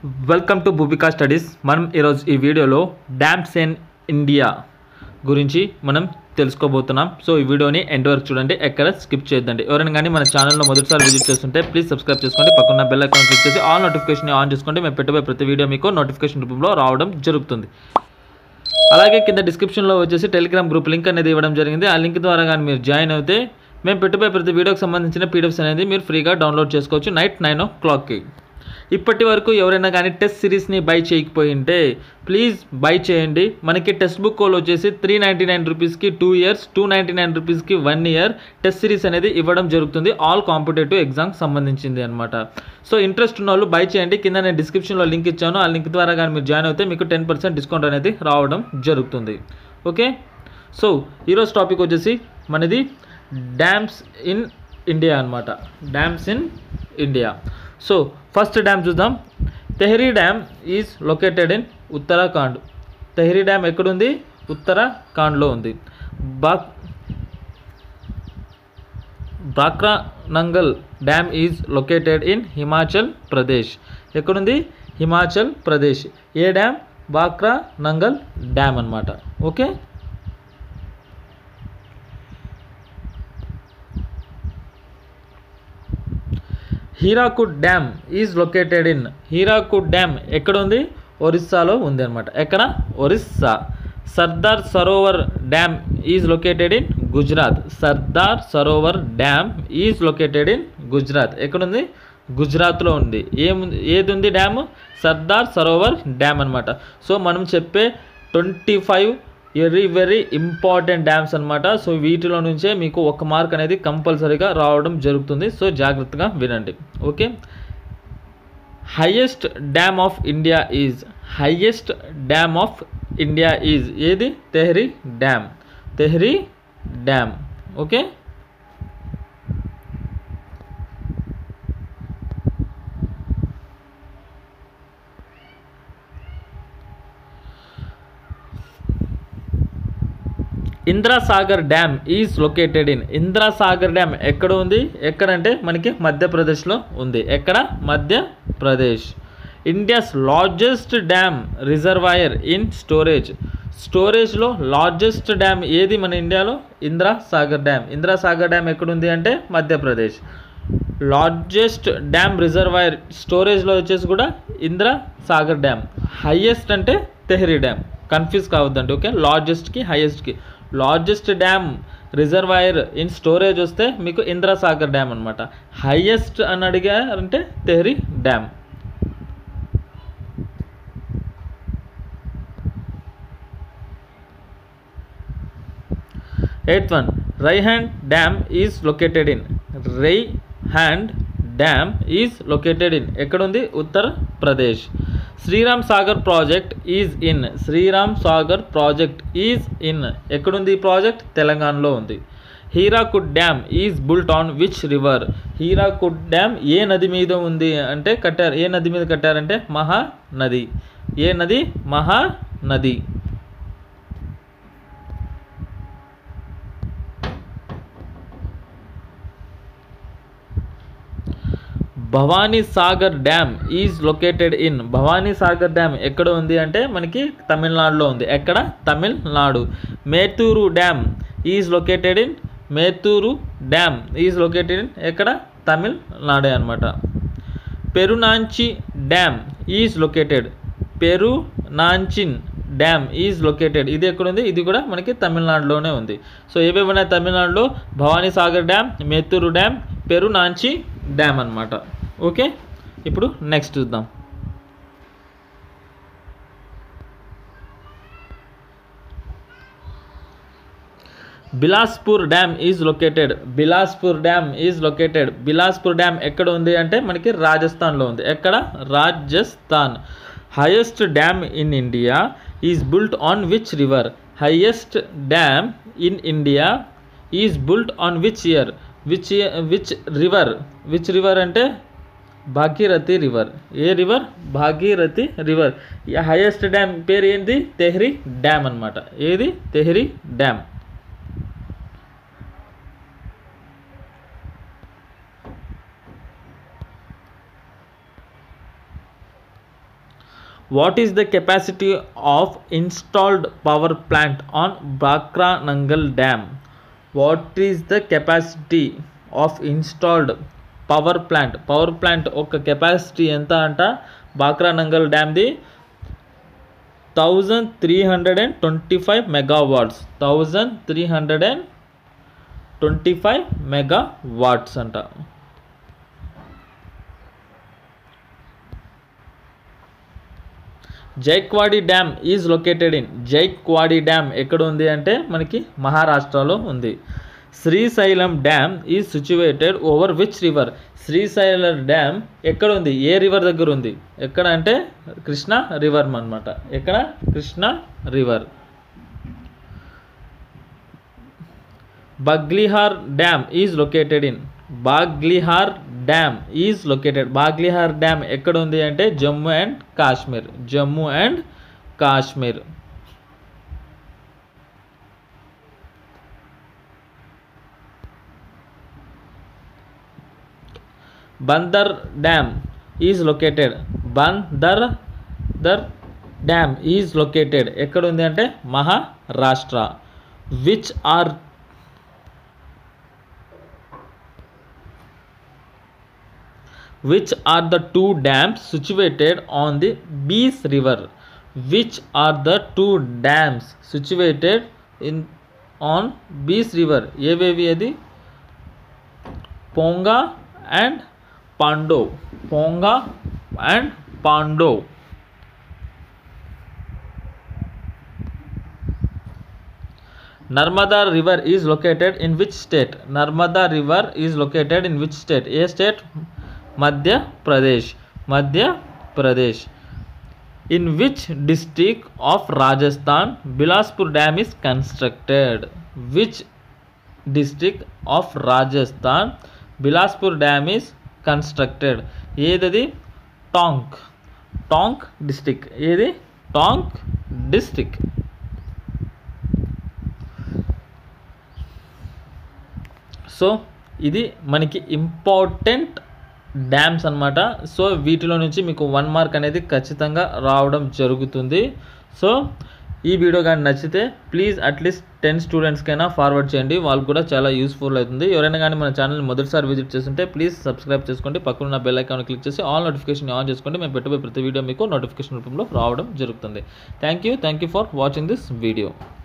welcome to Bhumika studies మనం ఈరోజు ఈ వీడియోలో డ్యామ్స్ ఇన్ ఇండియా గురించి మనం తెలుసుకోబోతున్నాం సో ఈ వీడియోని ఎండ్ వరకు చూడండి ఎక్కడ స్కిప్ చేయొద్దండి ఎవరైనా కానీ మన ఛానల్లో మొదటిసారి విజిట్ చేస్తుంటే ప్లీజ్ సబ్స్క్రైబ్ చేసుకోండి పక్కన బెల్ ఐకాన్ క్లిక్ చేసి ఆల్ నోటిఫికేషన్ ఆన్ చేసుకోండి మేము పెట్టబోయే ప్రతి వీడియో మీకు నోటిఫికేషన్ రూపంలో రావడం జరుగుతుంది అలాగే కింద డిస్క్రిప్షన్లో వచ్చేసి టెలిగ్రామ్ గ్రూప్ లింక్ అనేది ఇవ్వడం జరిగింది ఆ లింక్ ద్వారా కానీ మీరు జాయిన్ అయితే మేము పెట్టబోయే ప్రతి వీడియోకి సంబంధించిన పీడిఎఫ్స్ అనేది మీరు ఫ్రీగా డౌన్లోడ్ చేసుకోవచ్చు నైట్ నైన్ ఓ క్లాక్కి ఇప్పటి వరకు ఎవరైనా కానీ టెస్ట్ సిరీస్ని బై చేయకపోయి ఉంటే ప్లీజ్ బై చేయండి మనకి టెక్స్ట్ బుక్ కోల్ వచ్చేసి త్రీ నైంటీ నైన్ రూపీస్కి two years two ninety nine రూపీస్కి వన్ ఇయర్ టెస్ట్ సిరీస్ అనేది ఇవ్వడం జరుగుతుంది ఆల్ కాంపిటేటివ్ ఎగ్జామ్కి సంబంధించింది అనమాట సో ఇంట్రెస్ట్ ఉన్న వాళ్ళు బై చేయండి కింద నేను డిస్క్రిప్షన్లో లింక్ ఇచ్చాను ఆ లింక్ ద్వారా కానీ మీరు జాయిన్ అయితే మీకు టెన్ పర్సెంట్ డిస్కౌంట్ అనేది రావడం జరుగుతుంది ఓకే సో ఈరోజు టాపిక్ వచ్చేసి మనది డ్యామ్స్ ఇన్ ఇండియా అనమాట dams in India so first dam చూద్దాం Tehri dam is located in Uttarakhand Tehri dam ఎక్కడుంది ఉత్తరాఖండ్లో ఉంది బాక్ Bhakra Nangal dam is located in Himachal Pradesh ఎక్కడుంది హిమాచల్ ప్రదేశ్ ఏ డ్యామ్ బాక్రా నంగల్ డ్యామ్ అనమాట okay Hirakud dam is located in Hirakud dam ఎక్కడ ఉంది ఒరిస్సాలో ఉంది అనమాట ఎక్కడ Orissa Sardar Sarovar dam is located in Gujarat Sardar Sarovar dam is located in Gujarat ఎక్కడుంది గుజరాత్లో ఉంది ఏముంది ఏది ఉంది డ్యామ్ సర్దార్ సరోవర్ డ్యామ్ అనమాట సో మనం చెప్పే twenty five very very important dams అనమాట సో వీటిలో నుంచే మీకు ఒక మార్క్ అనేది కంపల్సరీగా రావడం జరుగుతుంది సో జాగ్రత్తగా వినండి okay highest dam of India is highest dam of India is ఏది Tehri dam Tehri dam okay Indrasagar dam is located in Indrasagar dam ఎక్కడ ఉంది ఎక్కడంటే మనకి మధ్యప్రదేశ్లో ఉంది ఎక్కడ Madhya Pradesh India's largest dam reservoir in storage స్టోరేజ్లో లార్జెస్ట్ డ్యామ్ ఏది మన ఇండియాలో ఇంద్రా సాగర్ డ్యామ్ ఇంద్రా సాగర్ డ్యామ్ ఎక్కడుంది అంటే మధ్యప్రదేశ్ లార్జెస్ట్ డ్యామ్ రిజర్వాయర్ స్టోరేజ్లో వచ్చేసి కూడా ఇంద్రా సాగర్ డ్యామ్ హయ్యెస్ట్ అంటే తెహ్రీ డ్యామ్ కన్ఫ్యూజ్ కావద్దండి ఓకే లార్జెస్ట్కి హైయెస్ట్కి largest dam reservoir in storage వస్తే మీకు ఇంద్రాసాగర్ డ్యామ్ అనమాట హైయెస్ట్ అని అడిగారంటే Tehri dam eighth one Rihand dam is located in Rihand dam is located in ఎక్కడుంది Uttar Pradesh Sriram Sagar project is in Sriram Sagar project is in ఎక్కడుంది ఈ ప్రాజెక్ట్ తెలంగాణలో ఉంది Hirakud dam is built on which river Hirakud dam ఏ నది మీద ఉంది అంటే కట్టారు ఏ నది మీద కట్టారంటే మహా నది ఏ నది Mahanadi Bhavani Sagar dam is located in Bhavani Sagar dam ఎక్కడ ఉంది అంటే మనకి తమిళనాడులో ఉంది ఎక్కడ Tamil Nadu Mettur dam is located in Mettur dam is located in ఎక్కడ తమిళనాడే అనమాట Perunchani dam is located Perunchani dam is located ఇది ఎక్కడ ఉంది ఇది కూడా మనకి తమిళనాడులోనే ఉంది సో ఏవేవి ఉన్నాయి తమిళనాడులో Bhavani Sagar dam Mettur dam Perunchani dam అనమాట ఓకే ఇప్పుడు నెక్స్ట్ చూద్దాం Bilaspur dam is located Bilaspur dam is located Bilaspur dam ఎక్కడ ఉంది అంటే మనకి రాజస్థాన్లో ఉంది ఎక్కడ Rajasthan highest dam in India is built on which river highest dam in India is built on which year which which river which river అంటే Bhagirathi river ఏ river Bhagirathi river highest dam పేరు ఏంటి తెహ్రీ డ్యామ్ అనమాట ఏది Tehri dam what is the capacity of installed power plant on Bhakra Nangal dam what is the capacity of installed power plant power plant ఒక capacity ఎంత అంట బాక్రా నంగల్ డ్యామ్ది thousand three hundred and twenty five megawatts thousand three hundred and twenty five megawatts అంట Jayakwadi dam is located in Jayakwadi dam ఎక్కడ ఉంది అంటే మనకి మహారాష్ట్రలో ఉంది Srisailam dam is situated over which river Srisailam dam ఎక్కడ ఉంది ఏ రివర్ దగ్గర ఉంది ఎక్కడ అంటే కృష్ణ రివర్ అనమాట ఎక్కడ Krishna river Baglihar dam is located in Baglihar dam is located Baglihar dam ఎక్కడ ఉంది అంటే జమ్మూ అండ్ కాశ్మీర్ జమ్మూ అండ్ కాశ్మీర్ బందర్ dam is located Bhandardara dam is located ఎక్కడ ఉంది అంటే Maharashtra which are which are the two dams situated on the Bees river which are the two dams situated in on Bees river ఏవేవి అది Pong and Pandoh Pong and Pandoh Narmada river is located in which state Narmada river is located in which state ఏ state Madhya Pradesh Madhya Pradesh in which district of Rajasthan Bilaspur dam is constructed which district of Rajasthan Bilaspur dam is constructed ఏదది Tonk Tonk district ఏది Tonk district so ఇది మనకి important dams అనమాట so వీటిలో నుంచి మీకు one mark అనేది ఖచ్చితంగా రావడం జరుగుతుంది సో ఈ వీడియో కానీ నచ్చితే ప్లీజ్ అట్లీస్ట్ టెన్ స్టూడెంట్స్కైనా ఫార్వర్డ్ చేయండి వాళ్ళకు కూడా చాలా యూస్ఫుల్ అవుతుంది ఎవరైనా కానీ మన ఛానల్ని మొదటిసారి విజిట్ చేస్తుంటే ప్లీజ్ సబ్స్క్రైబ్ చేసుకోండి పక్కన బెల్ ఐకాన్ క్లిక్ చేసి ఆల్ నోటిఫికేషన్ ఆన్ చేసుకోండి మేము పెట్టబోయే ప్రతి వీడియో మీకు నోటిఫికేషన్ రూపంలో రావడం జరుగుతుంది thank you thank you for watching this video